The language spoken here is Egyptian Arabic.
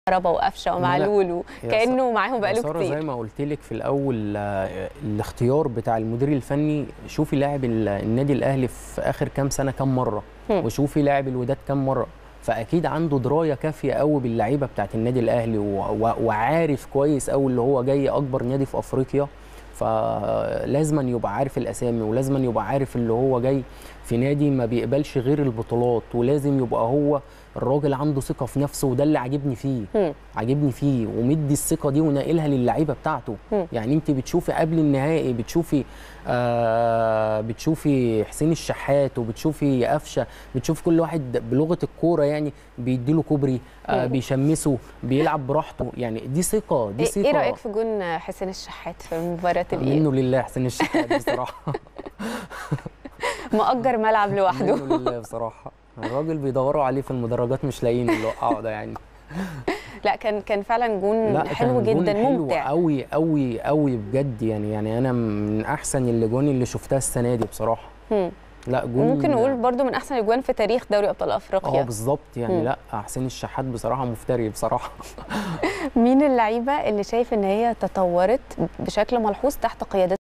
كهربا وقفشه ومعلول وكانه معاهم بقاله سارة كتير زي ما قلت لك في الاول آه، الاختيار بتاع المدير الفني شوفي لاعب ال- النادي الاهلي في اخر كام سنه كام مره هم. وشوفي لاعب الوداد كام مره فاكيد عنده درايه كافيه قوي باللعيبه بتاعت النادي الاهلي و- و- وعارف كويس قوي اللي هو جاي اكبر نادي في افريقيا فلازما يبقى عارف الاسامي ولازما يبقى عارف اللي هو جاي في نادي ما بيقبلش غير البطولات ولازم يبقى هو الراجل عنده ثقه في نفسه وده اللي عاجبني فيه هم. عاجبني فيه ومدي الثقه دي وناقلها للعيبه بتاعته مم. يعني انت بتشوفي قبل النهائي بتشوفي آه بتشوفي حسين الشحات وبتشوفي قفشه بتشوفي كل واحد بلغه الكوره يعني بيديله كوبري آه مم. بيشمسه بيلعب براحته يعني دي ثقه دي ايه ثقه إيه رايك في جون حسين الشحات في مباراه الايه منه لله حسين الشحات بصراحه مأجر ملعب لوحده منه لله بصراحه الراجل بيدوروا عليه في المدرجات مش لاقيين اللي وقعه ده يعني لا كان كان فعلا جون لا حلو كان جون جدا حلو ممتع قوي قوي قوي بجد يعني يعني انا من احسن الاجوان اللي شفتها السنه دي بصراحه هم. لا جون وممكن نقول برضو من احسن الاجوان في تاريخ دوري ابطال اه افريقيا بالظبط يعني مم. لا حسين الشحات بصراحه مفتري بصراحه مين اللعيبه اللي شايف ان هي تطورت بشكل ملحوظ تحت قيادته